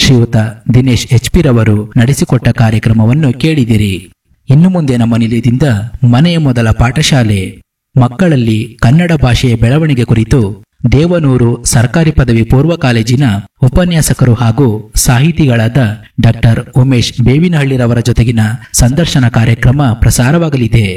ಶ್ರೀಯುತ Dinesh H P ರವರು ನಡೆಸಿಕೊಟ್ಟ ಕಾರ್ಯಕ್ರಮವನ್ನು ಕೇಳಿದಿರಿ ಇನ್ನು ಮುಂದೆ ನಮ್ಮ ನಿಲಯದಿಂದ ಮನೆಯ ಮೊದಲ ಪಾಠಶಾಲೆ ಮಕ್ಕಳಲ್ಲಿ ಕನ್ನಡ ಭಾಷೆಯ ಬೆಳವಣಿಗೆ ಕುರಿತು ದೇವನೂರು ಸರ್ಕಾರಿ ಪದವಿ ಪೂರ್ವ ಕಾಲೇಜಿನ ಉಪನ್ಯಾಸಕರು ಹಾಗೂ ಸಾಹಿತಿಗಳಾದ ಡಾಕ್ಟರ್ ಉಮೇಶ್ ಬೇವಿನಹಳ್ಳಿರವರ ಜೊತೆಗಿನ ಸಂದರ್ಶನ ಕಾರ್ಯಕ್ರಮ ಪ್ರಸಾರವಾಗಲಿದೆ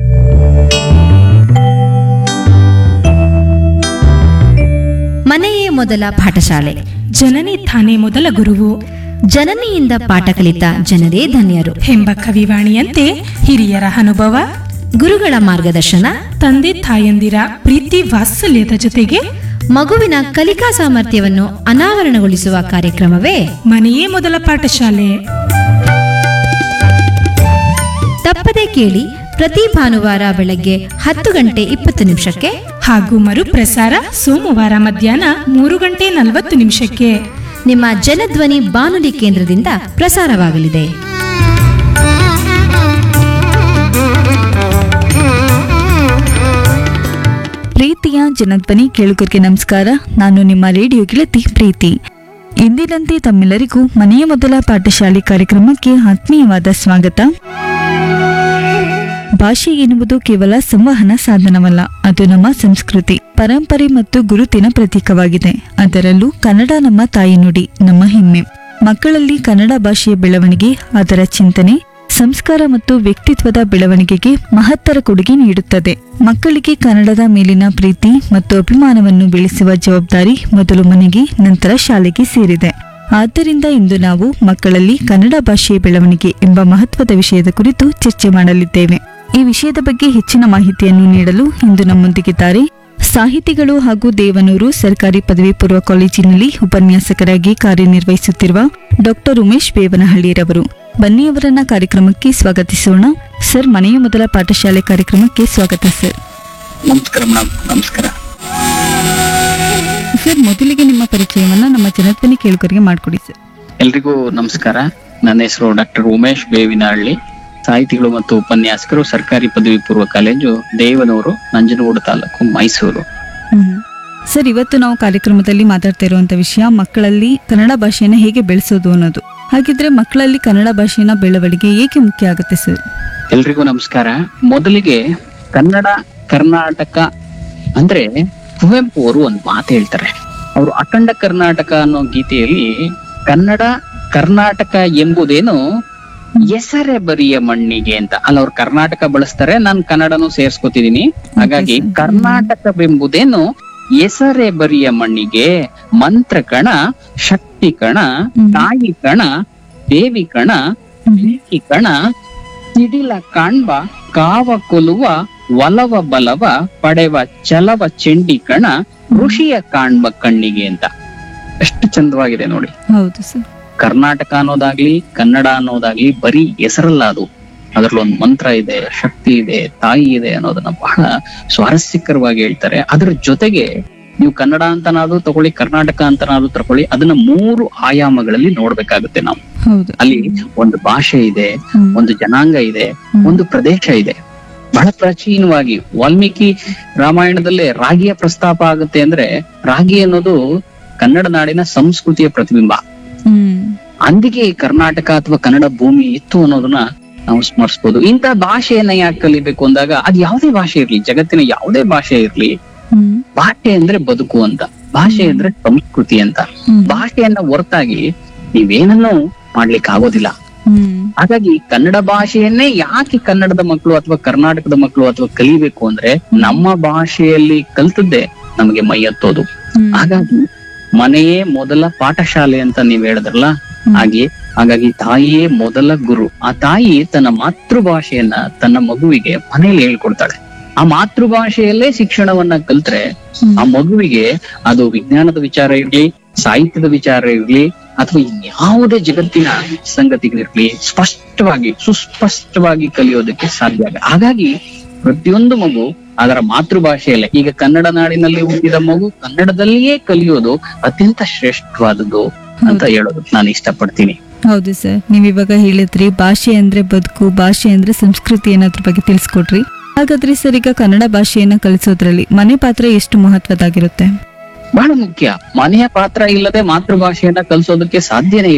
ಮನೆಯೇ ಮೊದಲ ಪಾಠಶಾಲೆ ಜನನಿ ತಾನೇ ಮೊದಲ ಗುರುವು ಜನನಿಯಿಂದ ಪಾಠ ಕಲಿತ ಜನರೇ ಧನ್ಯರು ಎಂಬ ಕವಿವಾಣಿಯಂತೆ ಹಿರಿಯರ ಅನುಭವ ಗುರುಗಳ ಮಾರ್ಗದರ್ಶನ ತಂದೆ ತಾಯಂದಿರ ಪ್ರೀತಿ ವಾತ್ಸಲ್ಯದ ಜೊತೆಗೆ ಮಗುವಿನ ಕಲಿಕಾ ಸಾಮರ್ಥ್ಯವನ್ನು ಅನಾವರಣಗೊಳಿಸುವ ಕಾರ್ಯಕ್ರಮವೇ ಮನೆಯೇ ಮೊದಲ ಪಾಠಶಾಲೆ ತಪ್ಪದೆ ಕೇಳಿ ಪ್ರತಿ ಭಾನುವಾರ ಬೆಳಗ್ಗೆ ಹತ್ತು ಗಂಟೆ ಇಪ್ಪತ್ತು ನಿಮಿಷಕ್ಕೆ ಹಾಗೂ ಮರುಪ್ರಸಾರ ಸೋಮವಾರ ಮಧ್ಯಾಹ್ನ ಮೂರು ಗಂಟೆ ನಲವತ್ತು ನಿಮಿಷಕ್ಕೆ ನಿಮ್ಮ ಜನಧ್ವನಿ ಬಾನುಲಿ ಕೇಂದ್ರದಿಂದ ಪ್ರಸಾರವಾಗಲಿದೆ ಪ್ರೀತಿಯ ಜನಧ್ವನಿ ಕೇಳುಗರಿಗೆ ನಮಸ್ಕಾರ ನಾನು ನಿಮ್ಮ ರೇಡಿಯೋ ಗೆಳತಿ ಪ್ರೀತಿ ಇಂದಿನಂತೆ ತಮ್ಮೆಲ್ಲರಿಗೂ ಮನೆಯ ಮೊದಲ ಪಾಠಶಾಲೆ ಕಾರ್ಯಕ್ರಮಕ್ಕೆ ಆತ್ಮೀಯವಾದ ಸ್ವಾಗತ ಭಾಷೆ ಎನ್ನುವುದು ಕೇವಲ ಸಂವಹನ ಸಾಧನವಲ್ಲ ಅದು ನಮ್ಮ ಸಂಸ್ಕೃತಿ ಪರಂಪರೆ ಮತ್ತು ಗುರುತಿನ ಪ್ರತೀಕವಾಗಿದೆ ಅದರಲ್ಲೂ ಕನ್ನಡ ನಮ್ಮ ತಾಯಿ ನುಡಿ ನಮ್ಮ ಹೆಮ್ಮೆ ಮಕ್ಕಳಲ್ಲಿ ಕನ್ನಡ ಭಾಷೆಯ ಬೆಳವಣಿಗೆ ಅದರ ಚಿಂತನೆ ಸಂಸ್ಕಾರ ಮತ್ತು ವ್ಯಕ್ತಿತ್ವದ ಬೆಳವಣಿಗೆಗೆ ಮಹತ್ತರ ಕೊಡುಗೆ ನೀಡುತ್ತದೆ ಮಕ್ಕಳಿಗೆ ಕನ್ನಡದ ಮೇಲಿನ ಪ್ರೀತಿ ಮತ್ತು ಅಭಿಮಾನವನ್ನು ಬೆಳೆಸುವ ಜವಾಬ್ದಾರಿ ಮೊದಲು ಮನೆಗೆ ನಂತರ ಶಾಲೆಗೆ ಸೇರಿದೆ ಆದ್ದರಿಂದ ಇಂದು ನಾವು ಮಕ್ಕಳಲ್ಲಿ ಕನ್ನಡ ಭಾಷೆಯ ಬೆಳವಣಿಗೆ ಎಂಬ ಮಹತ್ವದ ವಿಷಯದ ಕುರಿತು ಚರ್ಚೆ ಮಾಡಲಿದ್ದೇವೆ ಈ ವಿಷಯದ ಬಗ್ಗೆ ಹೆಚ್ಚಿನ ಮಾಹಿತಿಯನ್ನು ನೀಡಲು ಇಂದು ನಮ್ಮೊಂದಿಗಿದ್ದಾರೆ ಸಾಹಿತಿಗಳು ಹಾಗೂ ದೇವನೂರು ಸರ್ಕಾರಿ ಪದವಿ ಪೂರ್ವ ಕಾಲೇಜಿನಲ್ಲಿ ಉಪನ್ಯಾಸಕರಾಗಿ ಕಾರ್ಯನಿರ್ವಹಿಸುತ್ತಿರುವ ಡಾಕ್ಟರ್ ಉಮೇಶ್ ಬೇವನಹಳ್ಳಿರವರು ಬನ್ನಿ ಅವರನ್ನ ಕಾರ್ಯಕ್ರಮಕ್ಕೆ ಸ್ವಾಗತಿಸೋಣ ಸರ್ ಮನೆಯ ಮೊದಲ ಪಾಠಶಾಲೆ ಕಾರ್ಯಕ್ರಮಕ್ಕೆ ಸ್ವಾಗತ ಸರ್ ನಮಸ್ಕಾರ ಮೇಡಮ್ ನಮಸ್ಕಾರ ಸರ್ ಮೊದಲಿಗೆ ನಿಮ್ಮ ಪರಿಚಯವನ್ನ ನಮ್ಮ ಜನಧ್ವನಿ ಕೇಳುಗರಿಗೆ ಮಾಡಿಕೊಡಿ ಸರ್ ಎಲ್ರಿಗೂ ನಮಸ್ಕಾರ ನನ್ನ ಹೆಸರು ಡಾಕ್ಟರ್ ಉಮೇಶ್ ಬೇವಿನಹಳ್ಳಿ ಸಾಹಿತಿಗಳು ಮತ್ತು ಉಪನ್ಯಾಸಕರು ಸರ್ಕಾರಿ ಪದವಿ ಪೂರ್ವ ಕಾಲೇಜು ದೇವನೂರು ನಂಜನಗೂಡು ತಾಲೂಕು ಮೈಸೂರು ಹ್ಮ್. ಸರ್ ಇವತ್ತು ನಾವು ಕಾರ್ಯಕ್ರಮದಲ್ಲಿ ಮಾತಾಡ್ತಾ ಇರುವಂತ ವಿಷಯ ಮಕ್ಕಳಲ್ಲಿ ಕನ್ನಡ ಭಾಷೆಯನ್ನ ಹೇಗೆ ಬೆಳೆಸೋದು ಅನ್ನೋದು ಹಾಗಿದ್ರೆ ಮಕ್ಕಳಲ್ಲಿ ಕನ್ನಡ ಭಾಷೆಯ ಬೆಳವಣಿಗೆ ಏಕೆ ಮುಖ್ಯ ಆಗುತ್ತೆ ಸರ್ ಎಲ್ರಿಗೂ ನಮಸ್ಕಾರ ಮೊದಲಿಗೆ ಕನ್ನಡ ಕರ್ನಾಟಕ ಅಂದ್ರೆ ಕುವೆಂಪು ಅವರು ಒಂದು ಮಾತು ಹೇಳ್ತಾರೆ ಅವರು ಅಖಂಡ ಕರ್ನಾಟಕ ಅನ್ನೋ ಗೀತೆಯಲ್ಲಿ ಕನ್ನಡ ಕರ್ನಾಟಕ ಎಂಬುದೇನು ಹೆಸರೇ ಬರಿಯ ಮಣ್ಣಿಗೆ ಅಂತ ಅಲ್ಲ ಅವ್ರು ಕರ್ನಾಟಕ ಬಳಸ್ತಾರೆ ನಾನು ಕನ್ನಡನು ಸೇರ್ಸ್ಕೊತಿದೀನಿ ಹಾಗಾಗಿ sir. ಕರ್ನಾಟಕವೆಂಬುದೇನು ಹೆಸರೇ ಬರಿಯ ಮಣ್ಣಿಗೆ ಮಂತ್ರ ಕಣ ಶಕ್ತಿ ಕಣ ಹ್ಮ್. ತಾಯಿ ಕಣ ದೇವಿ ಕಣ ಬೆಂಕಿ ಕಣ ಸಿಡಿಲ ಕಾಣ್ಬ ಕಾವ ಕೊಲುವ ಒಲವ ಬಲವ ಪಡೆವ ಚಲವ ಚೆಂಡಿ ಕಣ ಋಷಿಯ ಕಾಣ್ಬ ಕಣ್ಣಿಗೆ ಅಂತ ಎಷ್ಟು ಚಂದವಾಗಿದೆ ನೋಡಿ ಹೌದು ಸರ್ ಕರ್ನಾಟಕ ಅನ್ನೋದಾಗ್ಲಿ ಕನ್ನಡ ಅನ್ನೋದಾಗ್ಲಿ ಬರೀ ಹೆಸರಲ್ಲ ಅದು ಅದ್ರಲ್ಲಿ ಒಂದು ಮಂತ್ರ ಇದೆ ಶಕ್ತಿ ಇದೆ ತಾಯಿ ಇದೆ ಅನ್ನೋದನ್ನ ಬಹಳ ಸ್ವಾರಸ್ಯಕರವಾಗಿ ಹೇಳ್ತಾರೆ ಅದ್ರ ಜೊತೆಗೆ ನೀವು ಕನ್ನಡ ಅಂತನಾದ್ರೂ ತಗೊಳ್ಳಿ ಕರ್ನಾಟಕ ಅಂತನಾದ್ರೂ ತಗೊಳ್ಳಿ ಅದನ್ನ ಮೂರು ಆಯಾಮಗಳಲ್ಲಿ ನೋಡ್ಬೇಕಾಗುತ್ತೆ ನಾವು ಹೌದು ಅಲ್ಲಿ ಒಂದು ಭಾಷೆ ಇದೆ ಹ್ಮ್. ಒಂದು ಜನಾಂಗ ಇದೆ ಹ್ಮ್. ಒಂದು ಪ್ರದೇಶ ಇದೆ ಬಹಳ ಪ್ರಾಚೀನವಾಗಿ ವಾಲ್ಮೀಕಿ ರಾಮಾಯಣದಲ್ಲೇ ರಾಗಿಯ ಪ್ರಸ್ತಾಪ ಆಗುತ್ತೆ ಅಂದ್ರೆ ರಾಗಿ ಅನ್ನೋದು ಕನ್ನಡ ನಾಡಿನ ಸಂಸ್ಕೃತಿಯ ಪ್ರತಿಬಿಂಬ ಹ್ಮ್ ಅಂದಿಗೆ ಈ ಕರ್ನಾಟಕ ಅಥವಾ ಕನ್ನಡ ಭೂಮಿ ಇತ್ತು ಅನ್ನೋದನ್ನ ನಾವು ಸ್ಮರಿಸಬಹುದು ಇಂಥ ಭಾಷೆಯನ್ನ ಯಾಕೆ ಕಲಿಬೇಕು ಅಂದಾಗ ಅದ್ ಯಾವುದೇ ಭಾಷೆ ಇರ್ಲಿ ಜಗತ್ತಿನ ಯಾವುದೇ ಭಾಷೆ ಇರ್ಲಿ ಹ್ಮ್ ಭಾಷೆ ಅಂದ್ರೆ ಬದುಕು ಅಂತ ಭಾಷೆ ಅಂದ್ರೆ ಸಂಸ್ಕೃತಿ ಅಂತ ಹ್ಮ್. ಭಾಷೆಯನ್ನ ಹೊರತಾಗಿ ನೀವೇನನ್ನೂ ಮಾಡ್ಲಿಕ್ಕೆ ಆಗೋದಿಲ್ಲ ಹ್ಮ್ ಹಾಗಾಗಿ ಕನ್ನಡ ಭಾಷೆಯನ್ನೇ ಯಾಕೆ ಕನ್ನಡದ ಮಕ್ಕಳು ಅಥವಾ ಕರ್ನಾಟಕದ ಮಕ್ಕಳು ಅಥವಾ ಕಲಿಬೇಕು ಅಂದ್ರೆ ನಮ್ಮ ಭಾಷೆಯಲ್ಲಿ ಕಲ್ತದ್ದೇ ನಮಗೆ ಮೈ ಹತ್ತೋದು ಹ್ಮ್. ಹಾಗಾಗಿ ಮನೆಯೇ ಮೊದಲ ಪಾಠಶಾಲೆ ಅಂತ ನೀವ್ ಹೇಳಿದ್ರಲ್ಲ ಹಾಗೆ ಹಾಗಾಗಿ ತಾಯಿಯೇ ಮೊದಲ ಗುರು ಆ ತಾಯಿ ತನ್ನ ಮಾತೃಭಾಷೆಯನ್ನ ತನ್ನ ಮಗುವಿಗೆ ಮನೆಯಲ್ಲಿ ಹೇಳ್ಕೊಡ್ತಾಳೆ ಆ ಮಾತೃಭಾಷೆಯಲ್ಲೇ ಶಿಕ್ಷಣವನ್ನ ಕಲ್ತ್ರೆ ಹ್ಮ್. ಆ ಮಗುವಿಗೆ ಅದು ವಿಜ್ಞಾನದ ವಿಚಾರ ಇರ್ಲಿ ಸಾಹಿತ್ಯದ ವಿಚಾರ ಇರ್ಲಿ ಅಥವಾ ಇನ್ಯಾವುದೇ ಜಗತ್ತಿನ ಸಂಗತಿಗಳಿರ್ಲಿ ಸ್ಪಷ್ಟವಾಗಿ ಸುಸ್ಪಷ್ಟವಾಗಿ ಕಲಿಯೋದಕ್ಕೆ ಸಾಧ್ಯ ಆಗ ಹಾಗಾಗಿ ಪ್ರತಿಯೊಂದು ಮಗು ಅದರ ಮಾತೃಭಾಷೆಯಲ್ಲೇ ಈಗ ಕನ್ನಡ ನಾಡಿನಲ್ಲಿ ಹುಟ್ಟಿದ ಮಗು ಕನ್ನಡದಲ್ಲಿಯೇ ಕಲಿಯೋದು ಅತ್ಯಂತ ಶ್ರೇಷ್ಠವಾದದ್ದು ಅಂತ ಹೇಳೋದು ನಾನು ಇಷ್ಟಪಡ್ತೀನಿ ಹೌದು ಸರ್ ನೀವ್ ಇವಾಗ ಹೇಳಿದ್ರಿ ಭಾಷೆ ಅಂದ್ರೆ ಬದುಕು ಭಾಷೆ ಅಂದ್ರೆ ಸಂಸ್ಕೃತಿ ಅನ್ನೋದ್ರ ಬಗ್ಗೆ ತಿಳಿಸ್ಕೊಟ್ರಿ ಹಾಗಾದ್ರೆ ಸರ್ ಈಗ ಕನ್ನಡ ಭಾಷೆಯನ್ನ ಕಲಿಸೋದ್ರಲ್ಲಿ ಮನೆ ಪಾತ್ರ ಎಷ್ಟು ಮಹತ್ವದಾಗಿರುತ್ತೆ ಬಹಳ ಮುಖ್ಯ ಮನೆಯ ಪಾತ್ರ ಇಲ್ಲದೆ ಮಾತೃಭಾಷೆಯನ್ನ ಕಲಿಸೋದಕ್ಕೆ ಸಾಧ್ಯನೇ